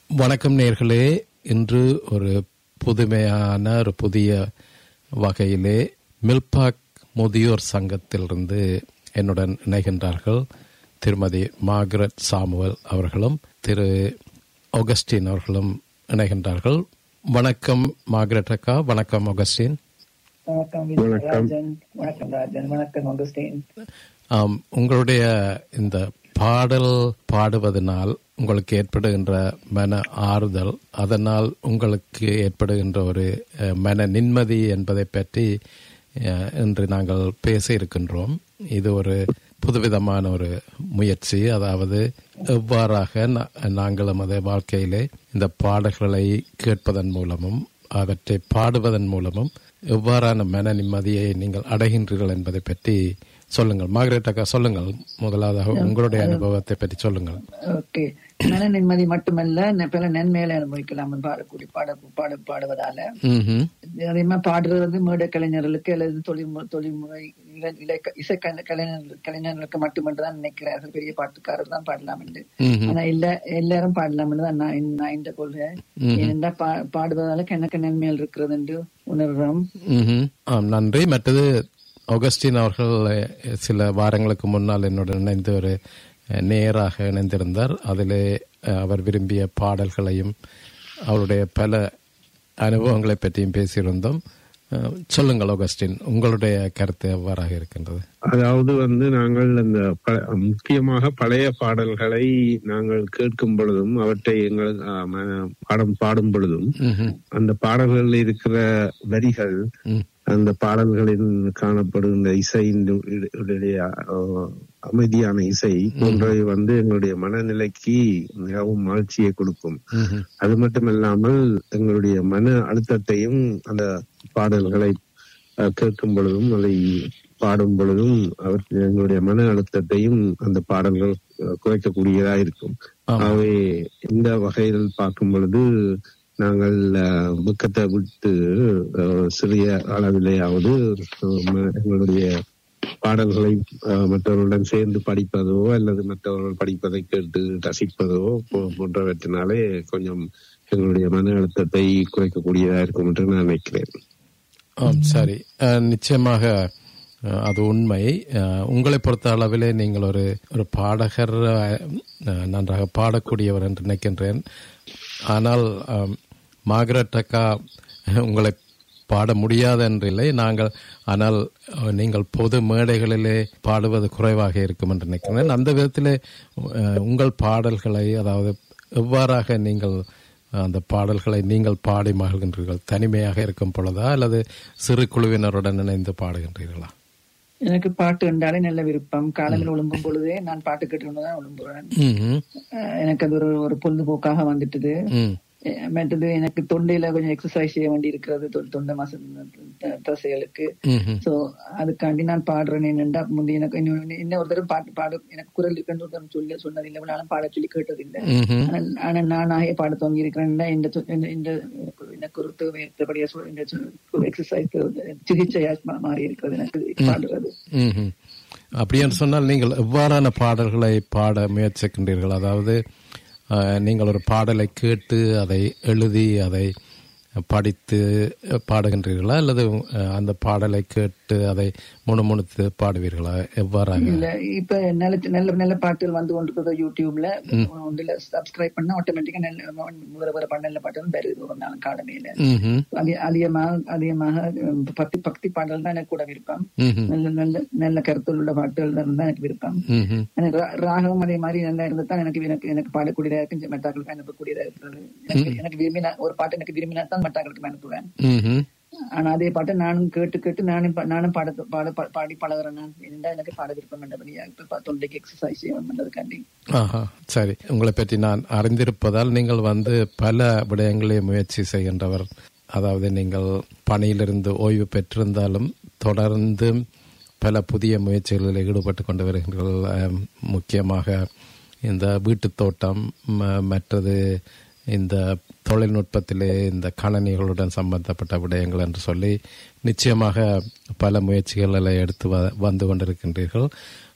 வணக்கம் நேர்களே இன்று ஒரு புதுமையான ஒரு புதிய வகையிலே மில்பாக் முதியோர் சங்கத்திலிருந்து என்னுடன் இணைகின்றார்கள் திருமதி மார்கரெட் சாமுவல் அவர்களும் திரு ஆகஸ்டின் அவர்களும் இணைகின்றார்கள் வணக்கம் மார்கரெட் அக்கா வணக்கம் ஆகஸ்டின் வணக்கம் வணக்கம். ராஜன் வணக்கம் ராஜன் வணக்கம் அகஸ்டின் ஆம், உங்களுடைய இந்த பாடல் பாடுவதனால் உங்களுக்கு ஏற்படுகின்ற மன ஆறுதல் அதனால் உங்களுக்கு ஏற்படுகின்ற ஒரு அஹ், மன நிம்மதி என்பதை பற்றி அஹ், இன்று நாங்கள் பேச இருக்கின்றோம் இது ஒரு புதுவிதமான ஒரு முயற்சி அதாவது எவ்வாறாக நா- நாங்கள் நமது வாழ்க்கையிலே இந்த பாடல்களை கேட்பதன் மூலமும் அவற்றை பாடுவதன் மூலமும் எவ்வாறான மன நிம்மதியை நீங்கள் அடைகின்றீர்கள் என்பதை பற்றி சொல்லுங்கள் மார்கரெட் அக்கா சொல்லுங்கள் முதலாவதாக உங்களுடைய அனுபவத்தை பற்றி சொல்லுங்கள் ஓகே மன நிம்மதி மட்டுமல்ல ந- பல நன்மைகளை அனுபவிக்கலாம் பாடக்கூடிய பாட பாட பாடுவதால ம்ஹும். அதே மாதிரி பாடுறது மேடை கலைஞர்களுக்கு அல்லது தொழில்முறை தொழில்முறை இள- இலக்க- இசை கலை- கலைஞர்கள் கலைஞர்களுக்கு மட்டுமென்று தான் நினைக்கிறேன் அது பெரிய பாட்டுக்காரர் தான் பாடலாம் என்று ம்ஹும். ஆனா இல்ல எல்லாரும் பாடலாம் தான் நான் இந்த- நான் இந்த கொள்கை ஏனென்றா பா- பாடுவதால எனக்கு நன்மைகள் இருக்கிறது என்று உணர்றோம் ம்ஹும். ஆம் நன்றி மற்றது ஆகஸ்டின் அவர்கள் அஹ், சில வாரங்களுக்கு முன்னால் என்னுடன் இணைந்து ஒரு அஹ், நேராக இணைந்திருந்தார் அதிலே அஹ், அவர் விரும்பிய பாடல்களையும் அவருடைய பல அனுபவங்களை பற்றியும் பேசியிருந்தோம் அஹ், சொல்லுங்கள் ஆகஸ்டின் உங்களுடைய கருத்து எவ்வாறாக இருக்கின்றது அதாவது வந்து நாங்கள் அந்த ப- முக்கியமாக பழைய பாடல்களை நாங்கள் கேட்கும் பொழுதும் அவற்றை எங்கள் ஆ, ம- பாடம் பாடும் பொழுதும் ம்ஹும். அந்த பாடல்களில் இருக்கிற வரிகள் ம். அந்த பாடல்களில் காணப்படுகின்ற இசையின் உடைய- உடைய, ஆ, அமைதியான இசை போன்றவை வந்து எங்களுடைய மனநிலைக்கு மிகவும் மகிழ்ச்சியை கொடுக்கும் ம்ஹும். அது மட்டுமில்லாமல் எங்களுடைய மன அழுத்தத்தையும் அந்த பாடல்களை அஹ், கேட்கும் பொழுதும் அதை பாடும் பொழுதும் அவர் எங்களுடைய மன அழுத்தத்தையும் அந்த பாடல்கள் அஹ், குறைக்கக்கூடியதா இருக்கும் ஆமா. ஆகவே இந்த வகையில் பார்க்கும் பொழுது நாங்கள் அஹ், புக்கத்தை விட்டு அஹ், சிறிய அளவிலேயாவது அஹ், ம- எங்களுடைய பாடல்களை அஹ், மற்றவர்களுடன் சேர்ந்து படிப்பதோ அல்லது மற்றவர்கள் படிப்பதை கேட்டு ரசிப்பதோ போ- போன்றவற்றினாலே கொஞ்சம் எங்களுடைய மன அழுத்தத்தை குறைக்கக்கூடியதா இருக்கும் என்று நான் நினைக்கிறேன் ஆம் சரி அஹ், நிச்சயமாக அஹ், அது உண்மை அஹ், உங்களை பொறுத்த அளவிலே நீங்கள் ஒரு ஒரு பாடகர் அஹ், நன்றாக பாடக்கூடியவர் என்று நினைக்கின்றேன் ஆனால் அஹ், மார்கரெட் அக்கா உங்களை பாட முடியாது என்றில்லை நாங்கள் ஆனால் அஹ், நீங்கள் பொது மேடைகளிலே பாடுவது குறைவாக இருக்கும் என்று நினைக்கிறேன் அந்த விதத்திலே அஹ், உங்கள் பாடல்களை அதாவது எவ்வாறாக நீங்கள் அந்த பாடல்களை நீங்கள் பாடி மகிழ்கின்றீர்கள் தனிமையாக இருக்கும் பொழுதா அல்லது சிறு குழுவினருடன் இணைந்து பாடுகின்றீர்களா எனக்கு பாட்டு என்றாலே நல்ல விருப்பம் காலங்கள் ஒழுங்கும் பொழுதே நான் பாட்டு கேட்டு தான் ஒழுங்குறேன் ம்ஹும். அஹ் எனக்கு அது ஒரு ஒரு பொழுதுபோக்காக வந்துட்டது ம் அஹ் மற்றது எனக்கு தொண்டையில கொஞ்சம் எக்ஸசைஸ் செய்ய வேண்டி இருக்கிறது தொ- தொண்டை மாச த- தசைகளுக்கு ம்ஹும். சோ அதுக்காண்டி நான் பாடுறேன் என்னண்டா முந்தைய எனக்கு இன்னும் இன்னும் ஒரு தடவை பாட்டு பாடு எனக்கு குரல் இருக்குன்னு ஒரு தடவை சொல்லி சொன்னதில்லை இவ்வளவு நாளும் பாட சொல்லி கேட்டதில்லை ம்ஹும். ஆனால் ஆனா நானாக பாட துவங்கி இருக்கிறேன் இந்த து- இந்த- இந்த எனக்கு ஒரு தேவையற்றபடியா சொல் இந்த எக்ஸசைஸ் சிகிச்சையா மா- மாறி இருக்கிறது எனக்கு பாடுறது ம்ஹும். அப்படி என்று சொன்னால் நீங்கள் எவ்வாறான பாடல்களை பாட முயற்சிக்கின்றீர்கள் அதாவது அஹ், நீங்கள் ஒரு பாடலை கேட்டு அதை எழுதி அதை படித்து பாடுகின்றீர்களா அல்லது அஹ், அந்த பாடலை கேட்டு அதை முணுமுணுத்து பாடுவீர்களா எவ்வாறாக இல்ல இப்ப நல்ல நல்ல நல்ல பாட்டுகள் வந்து கொண்டிருக்கிறது யூடியூப்ல ஒன்றுல சப்ஸ்கிரைப் பண்ணா ஆட்டோமேட்டிக்கா நல்ல வேற வேற பாட்டு நல்ல பாட்டு வருது ஒரு நாள் காலமையில ம்ஹும். அதி- அதிகமாக அதிகமாக உம், பக்தி பக்தி பாடல் தான் எனக்கு கூட விருப்பம் ம்ஹும். நல்ல நல்ல நல்ல கருத்துள்ள உள்ள பாட்டுகள் தான் இருந்தா எனக்கு விருப்பம் ம்ஹும். எனக்கு ரா- ராகம் அதே மாதிரி நல்லா இருந்தா தான் எனக்கு எனக்கு எனக்கு பாடக்கூடியதா இருக்கு மற்றவர்களுக்கு அனுப்பக்கூடியதா இருக்கிறது எனக்கு எனக்கு விரும்பினா ஒரு பாட்டு எனக்கு விரும்பினா தான் மற்றவர்களுக்கு அனுப்புவேன் ம்ஹும். ஆனா அதே பாட்டை நானும் கேட்டு கேட்டு நானும் பா- நானும் பாட பாட பா- பாடி பழகிறேன் நான் இருந்தா எனக்கு பாட விருப்பம் பண்ணபடியா இப்ப பா- தொண்டைக்கு எக்ஸசைஸ் செய்ய பண்றதுக்காண்டி ஆஹா சரி உங்களை பற்றி நான் அறிந்திருப்பதால் நீங்கள் வந்து பல விடயங்களை முயற்சி செய்கின்றவர் அதாவது நீங்கள் பணியிலிருந்து ஓய்வு பெற்றிருந்தாலும் தொடர்ந்து பல புதிய முயற்சிகளில் ஈடுபட்டு கொண்டு வருகிறீர்கள் அஹ், முக்கியமாக இந்த வீட்டுத் தோட்டம் ம- மற்றது இந்த தொழில்நுட்பத்திலே இந்த கணனிகளுடன் சம்பந்தப்பட்ட விடயங்கள் என்று சொல்லி நிச்சயமாக பல முயற்சிகளை எடுத்து வ- வந்து கொண்டிருக்கின்றீர்கள்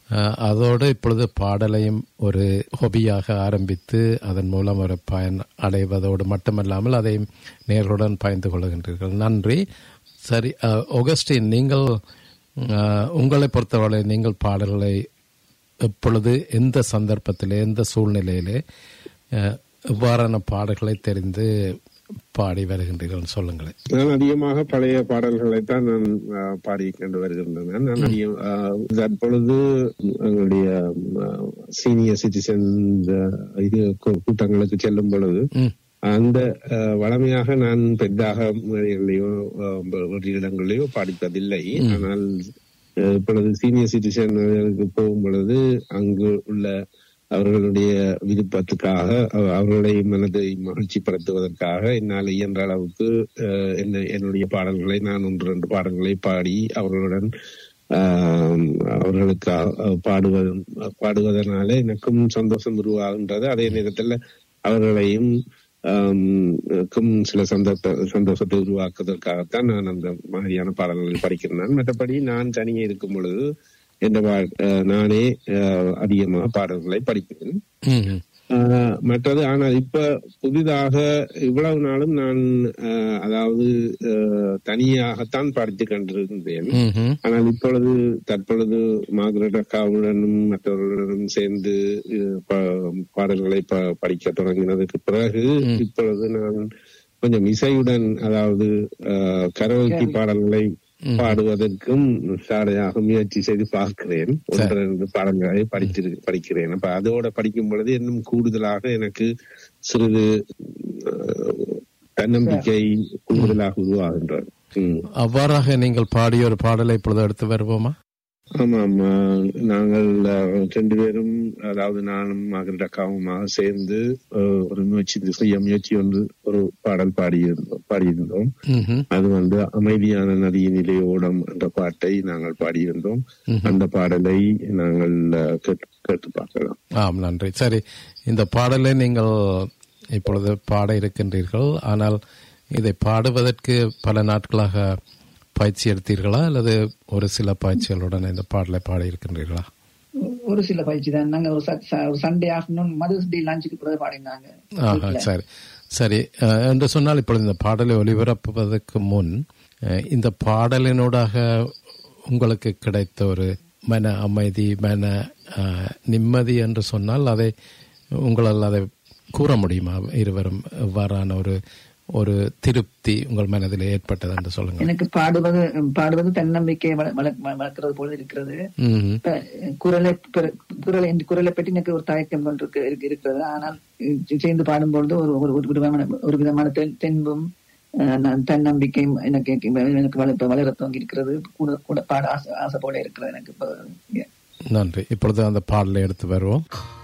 அஹ், அதோடு இப்பொழுது பாடலையும் ஒரு ஹொபியாக ஆரம்பித்து அதன் மூலம் ஒரு பயன் அடைவதோடு மட்டுமல்லாமல் அதையும் நேர்களுடன் பயந்து கொள்கின்றீர்கள் நன்றி சரி அஹ், ஒகஸ்டின் நீங்கள் அஹ், உங்களை பொறுத்தவரை நீங்கள் பாடல்களை எப்பொழுது எந்த சந்தர்ப்பத்திலே எந்த சூழ்நிலையிலே அஹ், இவ்வாறான பாடல்களை தெரிந்து பாடி வருகின்றீர்கள் சொல்லுங்களேன் நான் அதிகமாக பழைய பாடல்களைத்தான் நான் ஆஹ், பாடி கொண்டு வருகின்றன நான் அதிகம் ஆஹ், தற்பொழுது எங்களுடைய சீனியர் சிட்டிசன் இது கூ- கூட்டங்களுக்கு செல்லும் பொழுது ம் அந்த ஆஹ், வளமையாக நான் பெரிதாக மேடைகளிலேயோ ஆஹ், ஒரு இடங்களிலேயோ பாடிப்பதில்லை ஆனால் ஆஹ், இப்பொழுது சீனியர் சிட்டிசன்களுக்கு போகும் பொழுது அங்கு உள்ள அவர்களுடைய விருப்பத்துக்காக அவ- அவர்களை மனதை மகிழ்ச்சிப்படுத்துவதற்காக என்னால் இயன்ற அளவுக்கு ஆஹ், என்ன- என்னுடைய பாடல்களை நான் ஒன்று ரெண்டு பாடல்களை பாடி அவர்களுடன் ஆஹ், அவர்களுக்கு ஆஹ், பாடுவது பாடுவதனால எனக்கும் சந்தோஷம் உருவாகின்றது அதே நேரத்தில் அவர்களையும் ஆம், க்கும் சில சந்தர்ப்ப சந்தோஷத்தை உருவாக்குவதற்காகத்தான் நான் அந்த மாதிரியான பாடல்களை படிக்கிறேன் மற்றபடி நான் தனியே இருக்கும் பொழுது என்ற பா- அஹ், நானே அஹ், அதிகமாக பாடல்களை படிக்கிறேன் ம் ம். ஆஹ் மற்றது ஆனால் இப்ப புதிதாக இவ்வளவு நாளும் நான் ஆஹ், அதாவது ஆஹ், தனியாகத்தான் படித்துக் கொண்டிருந்தேன் ம் ம். ஆனால் இப்பொழுது தற்பொழுது மார்கரெட் அக்காவுடனும் மற்றவர்களுடனும் சேர்ந்து அஹ், ப- பாடல்களை ப- படிக்க தொடங்கினதுக்கு பிறகு இப்பொழுது நான் கொஞ்சம் இசையுடன் அதாவது ஆஹ், கரோக்கி பாடல்களை பாடுவதற்கும் சாடையாக முயற்சி செய்து பார்க்கிறேன் ஒன்று ரெண்டு பாடல்களை படித்து படிக்கிறேன் அப்ப அதோட படிக்கும் பொழுது இன்னும் கூடுதலாக எனக்கு சிறிது ஆஹ், தன்னம்பிக்கை கூடுதலாக உருவாகின்றது ம். அவ்வாறாக நீங்கள் பாடிய ஒரு பாடலை இப்பொழுது எடுத்து வருவோமா ஆமாம் ஆஹ், நாங்கள் ஆஹ், ரெண்டு பேரும் அதாவது நானும் மகள் அக்காவுமாக சேர்ந்து ஆஹ், ஒரு முயற்சி சுய முயற்சி ஒன்று ஒரு பாடல் பாடியிருந்தோம் பாடியிருந்தோம் ம் ம். அது வந்து அமைதியான நதியினிலே ஓடம் என்ற பாட்டை நாங்கள் பாடியிருந்தோம் அந்த பாடலை நாங்கள் ஆஹ், கேட்டு கேட்டு பார்க்கலாம் ஆம் நன்றி சரி இந்த பாடலை நீங்கள் இப்பொழுது பாட இருக்கின்றீர்கள் ஆனால் இதை பாடுவதற்கு பல நாட்களாக பயிற்சி எடுத்தீர்களா அல்லது ஒரு சில பயிற்சிகளுடன் இந்த பாடலை பாடி இருக்கின்றீர்களா ஒரு சில பயிற்சி தான் நாங்க ஒரு ச- ச- ஒரு சண்டே ஆஃப்டர்நூன் மதர்ஸ் டே லஞ்சுக்கு பிறகு பாடினாங்க ஆஹா சரி சரி அஹ், என்று சொன்னால் இப்பொழுது இந்த பாடலை ஒளிபரப்புவதற்கு முன் அஹ், இந்த பாடலினூடாக உங்களுக்கு கிடைத்த ஒரு மன அமைதி மன அஹ், நிம்மதி என்று சொன்னால் அதை உங்களால் அதை கூற முடியுமா இருவரும் எவ்வாறான ஒரு ஒரு திருப்தி உங்கள் மனதில் ஏற்பட்டது என்று சொல்லுங்க எனக்கு பாடுவது பாடுவது தன்னம்பிக்கையை வள- வள- வளர்க்கிறது போல இருக்கிறது ம் இப்ப குரலை பிற- குரலை இந்த குரலை பற்றி எனக்கு ஒரு தயக்கம் ஒன்று இருக்கு- இருக்கு- இருக்கிறது ஆனால் இ- சேர்ந்து பாடும்பொழுது ஒரு ஒரு ஒரு விதமான ஒரு விதமான தென்- தென்பும் அஹ், நான் தன்னம்பிக்கையும் எனக்கு எனக்கு வளர வளர துவங்கி இருக்கிறது கூட கூட பாட ஆசை ஆசை போல இருக்கிறது எனக்கு இப்ப நன்றி இப்பொழுது அந்த பாடலை எடுத்து வருவோம்